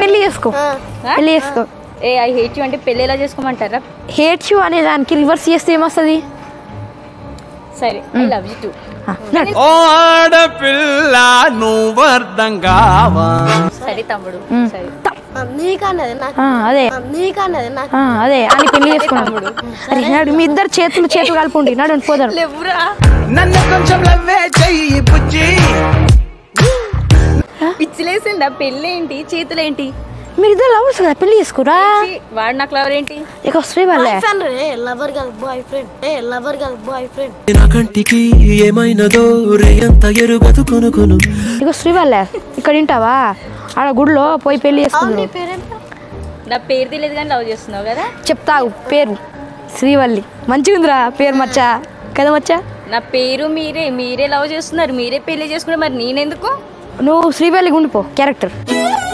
పెళ్లి చేసుకో ఆ. పెళ్లి చేసుకో ఏ ఐ హేట్ యూ అంటే పెళ్ళి ఎలా చేసుకోమంటారా హేట్ యూ అనే దానికి రివర్స్ చేస్తే ఏమొస్తుంది సరే ఐ లవ్ యూ టూ ఆ, నడు. ఓ ఆడపిల్ల నువ్వర్థం కావా సరే తమ్ముడు సరే ఆ, నీకన్నది నాకు ఆ, అదే ఆ, నీకన్నది నాకు ఆ, అదే అని పెళ్లి చేసుకున్నాడు అరే నడు మీ ఇద్దరు చేతులు చేతులు కలుపుండి నడు పోదాం లేవురా నన్ను కొంచెం లవ్వే చెయ్యి బుజ్జి పిచ్చిలేసిందా పెళ్ళి ఏంటి చేతులేంటి మీరు ఇద్దరు లవర్స్ కదా పెళ్లి చేసుకురా ఛీ, వాడు నాకు లవర్ ఏంటి ఇక శ్రీ వాళ్ళే బాయ్ ఫ్రెండ్ రే లవర్ గల్ బాయ్ ఫ్రెండ్ ఏ లవర్ గల్ బాయ్ ఫ్రెండ్ నా కంటికి ఏమైనదో రేయంత ఎరుగదు కొనుకొను ఇక శ్రీ వాళ్ళే ఇక్కడ వింటావా ఆడ గుడిలో పోయి పెళ్లి అవును చేసుకుందాం నీ పేరేంట నా పేరు తెలియదు కానీ లవ్ చేస్తున్నావు కదా చెప్తావు పేరు శ్రీవల్లి మంచిగా ఉందిరా పేరు మచ్చా కదా మచ్చా నా పేరు మీరే మీరే లవ్ చేస్తున్నారు మీరే పెళ్లి చేసుకున్నారు మరి నేనెందుకు నువ్వు శ్రీవల్లికి ఉండిపో క్యారెక్టర్